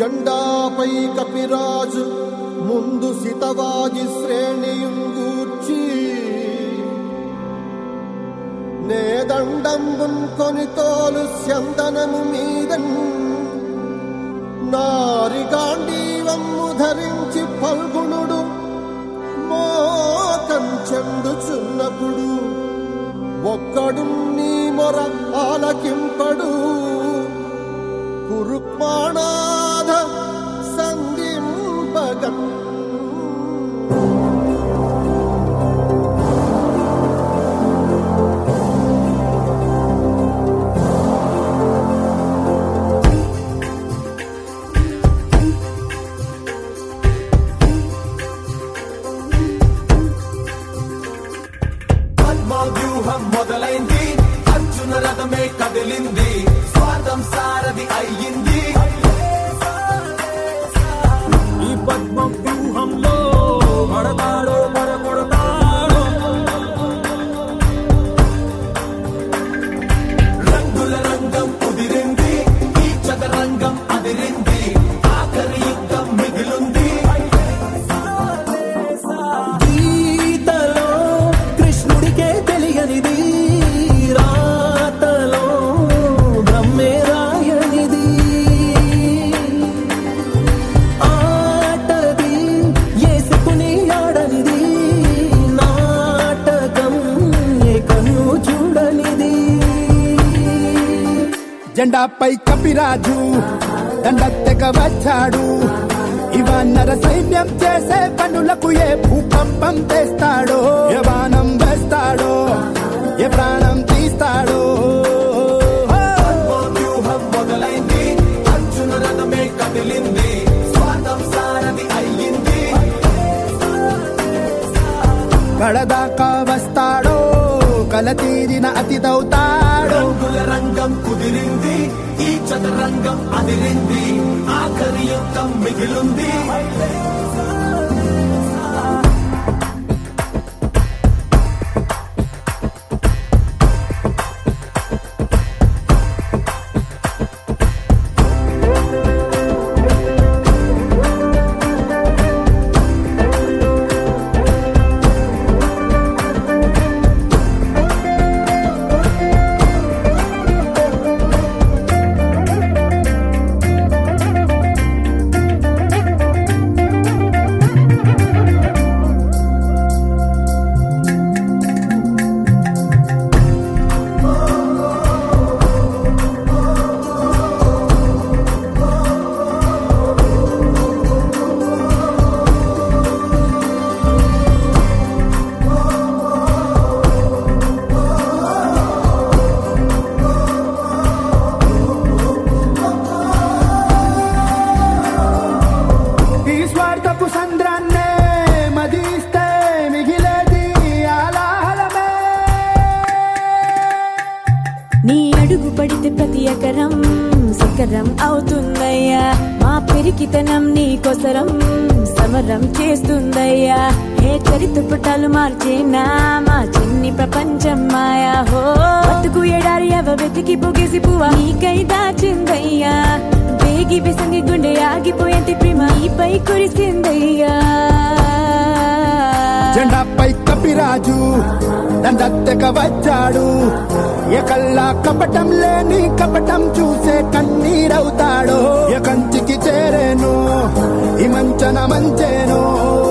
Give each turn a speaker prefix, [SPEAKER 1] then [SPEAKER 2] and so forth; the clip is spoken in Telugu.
[SPEAKER 1] జెండాపై కపిరాజు ముందు సితవాగి శ్రేణియుంగూర్చి నేదండంబున్ కొని తోలు చందనము మీదన్ నారిగాండీవమ్ము ధరించి పల్గుణుడు మోకంచెండుచున్నప్పుడు ఒక్కడు నీ మొర ఆలకింపడు కురుక్మాణాధ సంధింపగన్
[SPEAKER 2] పద్మవ్యూహం మొదలైంది అర్జున రథమే కదిలింది స్వార్థం సారథి అయ్యింది
[SPEAKER 3] ఈ పద్మ వ్యూహంలో పడతాడో పడగొడతాడో
[SPEAKER 2] రంగుల రంగం కుదిరింది ఈ చదరంగం అదిరింది ఆఖరి యుద్ధం మిగిలుంది
[SPEAKER 3] గీతలో కృష్ణుడికే తెలియనిది రాతలో బ్రహ్మే రాయనిది ఆటది ఏసుకుని ఆడనిది నాటకం ఏ కన్ను చూడనిది
[SPEAKER 4] జెండాపై కపిరాజు దండత్తెగ వచ్చాడు ఇవన్నర సైన్యం చేసే పనులకు ఏ భూకంపం తెస్తాడో ఏ బాణం వేస్తాడో ఏ ప్రాణం తీస్తాడో
[SPEAKER 2] పద్మవ్యూహం మొదలైంది అర్జున రథమే కదిలింది స్వార్థం సారథి అయ్యింది
[SPEAKER 4] కడదాకా వస్తాడో కల తీరిన అతిథవుతాడో
[SPEAKER 2] రంగుల రంగం కుదిరింది ఈ చదరంగం అదిరింది ఆఖరి యుద్ధం మిగిలుంది
[SPEAKER 4] ఈ స్వార్థపు సంద్రాన్నే మదిస్తే మిగిలేది ఆలాహలమే
[SPEAKER 5] నీ అడుగు పడితే ప్రతి ఎకరం శిఖరం అవుతుందయ్యా మా పెరికితనం నీ కొసరం సమరం చేస్తుందయ్యా హే చరిత్ర పుటాలు మార్చేనా మా చిన్ని ప్రపంచం మాయా హో బతుకు ఎడారి అవ వెతికి పొగేసి పువ్వ నీకై దాచిందయ్యా వేగి విసంగి గుండె ఆగిపోయేంత ప్రేమ నీపై కురిసిందయ్యా
[SPEAKER 4] జెండాపై కపిరాజు దండత్తెగ వచ్చాడు ఎకల్లా కపటం లేని కపటం చూసే కన్నీరవుతాడు ఎకంచికి చేరేను ఈ మంచన మంచేను